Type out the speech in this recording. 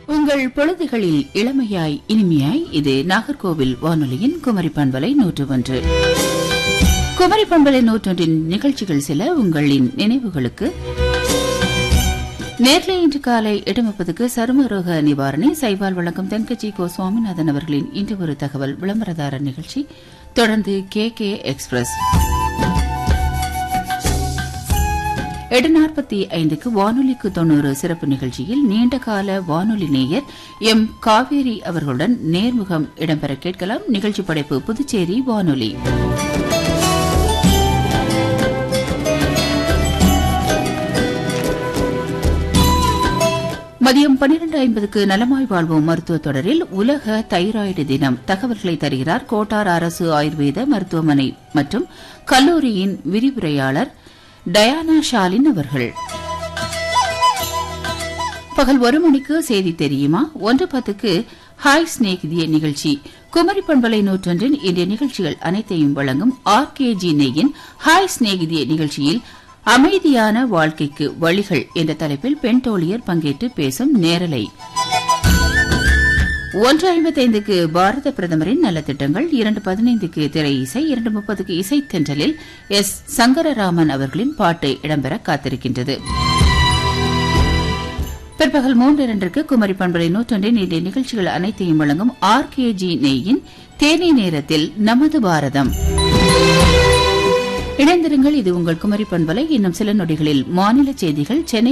உங்கள் பொழுதுகளில் இளமையாய் இனிமையாய் இது நாகர்கோவில் வானொலியின் குமரி பண்பலை நூற்று ஒன்று குமரி பண்பலை நூற்றொன்றின் நிகழ்ச்சிகள் சில உங்களின் நினைவுகளுக்கு நேர்ல இன்று காலை எட்டு முப்பதுக்கு சருமரோக நிவாரணி சைவால் வழங்கும் தென்கட்சி கோ சுவாமிநாதன் அவர்களின் இன்று ஒரு தகவல் விளம்பரதாரர் நிகழ்ச்சி தொடர்ந்து கே கே எக்ஸ்பிரஸ் எட்டு நாற்பத்தி ஐந்துக்கு வானொலிக்கு தொண்ணூறு சிறப்பு நிகழ்ச்சியில் நீண்டகால வானொலி நேயர் எம் காவேரி அவர்களுடன் நேர்முகம் இடம்பெற கேட்கலாம் நிகழ்ச்சி படைப்பு புதுச்சேரி வானொலி மதியம் பன்னிரண்டு ஐம்பதுக்கு நலமாய் வாழ்வோம் மருத்துவ தொடரில் உலக தைராய்டு தினம் தகவல்களை தருகிறார் கோட்டார் அரசு ஆயுர்வேத மருத்துவமனை மற்றும் கல்லூரியின் விரிவுரையாளர் டயானா ஷாலின் அவர்கள் பகல் ஒரு மணிக்கு செய்தி தெரியுமா ஒன்று பத்துக்கு ஹாய் ஸ்நேகிதிய நிகழ்ச்சி குமரி பண்பலை நூற்றொன்றின் இன்றைய நிகழ்ச்சிகள் அனைத்தையும் வழங்கும் ஆர் கே ஜி நெய்யின் ஹாய் ஸ்நேகிதிய நிகழ்ச்சியில் அமைதியான வாழ்க்கைக்கு வழிகள் என்ற தலைப்பில் பெண் தோழியர் பங்கேற்று பேசும் நேரலை ஒன்று ஐம்பத்தைந்துக்கு பாரத பிரதமரின் நலத்திட்டங்கள் இரண்டு பதினைந்துக்கு திரை இசை இரண்டு முப்பதுக்கு இசை தென்றலில் எஸ் சங்கரராமன் அவர்களின் பாட்டு இடம்பெற காத்திருக்கின்றது பிற்பகல் மூன்று இரண்டிற்கு குமரி பண்பலை நூற்றொன்றின் இன்றைய நிகழ்ச்சிகள் அனைத்தையும் வழங்கும் ஆர் கே ஜி நெய்யின் தேனி நேரத்தில் நமது பாரதம் இணைந்திருங்கள் இது உங்கள் குமரி பண்பலை இன்னும் சில நொடிகளில் மாநில செய்திகள் சென்னை